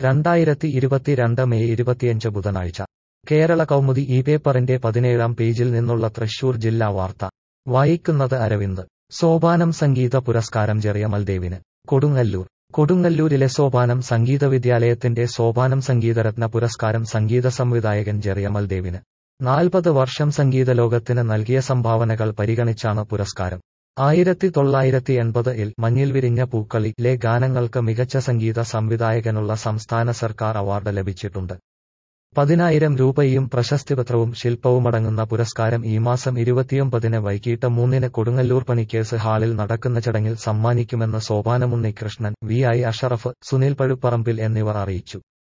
രണ്ടായിരത്തി ഇരുപത്തിരണ്ട് മെയ് ഇരുപത്തിയഞ്ച് ബുധനാഴ്ച കേരള കൗമുദി ഈ പേപ്പറിന്റെ പതിനേഴാം പേജിൽ നിന്നുള്ള തൃശൂർ ജില്ലാ വാർത്ത വായിക്കുന്നത് അരവിന്ദ് സോപാനം സംഗീത പുരസ്കാരം ജെറിയമൽ ദേവിന് കൊടുങ്ങല്ലൂർ കൊടുങ്ങല്ലൂരിലെ സോപാനം സംഗീത വിദ്യാലയത്തിന്റെ സോപാനം സംഗീതരത്ന പുരസ്കാരം സംഗീത സംവിധായകൻ ജെറിയമൽ ദേവിന് നാൽപ്പത് വർഷം സംഗീത ലോകത്തിന് നൽകിയ സംഭാവനകൾ പരിഗണിച്ചാണ് പുരസ്കാരം ആയിരത്തി തൊള്ളായിരത്തി എൺപതിൽ മഞ്ഞിൽ വിരിഞ്ഞ പൂക്കളിലെ ഗാനങ്ങൾക്ക് മികച്ച സംഗീത സംവിധായകനുള്ള സംസ്ഥാന സർക്കാർ അവാർഡ് ലഭിച്ചിട്ടുണ്ട് പതിനായിരം രൂപയും പ്രശസ്തിപത്രവും ശില്പവുമടങ്ങുന്ന പുരസ്കാരം ഈ മാസം ഇരുപത്തിയൊമ്പതിന് വൈകിട്ട് മൂന്നിന് കൊടുങ്ങല്ലൂർ പണിക്കേഴ്സ് ഹാളിൽ നടക്കുന്ന ചടങ്ങിൽ സമ്മാനിക്കുമെന്ന് സോപാനമുണ്ണികൃഷ്ണൻ വി ഐ അഷറഫ് സുനിൽ പഴുപ്പറമ്പിൽ എന്നിവർ അറിയിച്ചു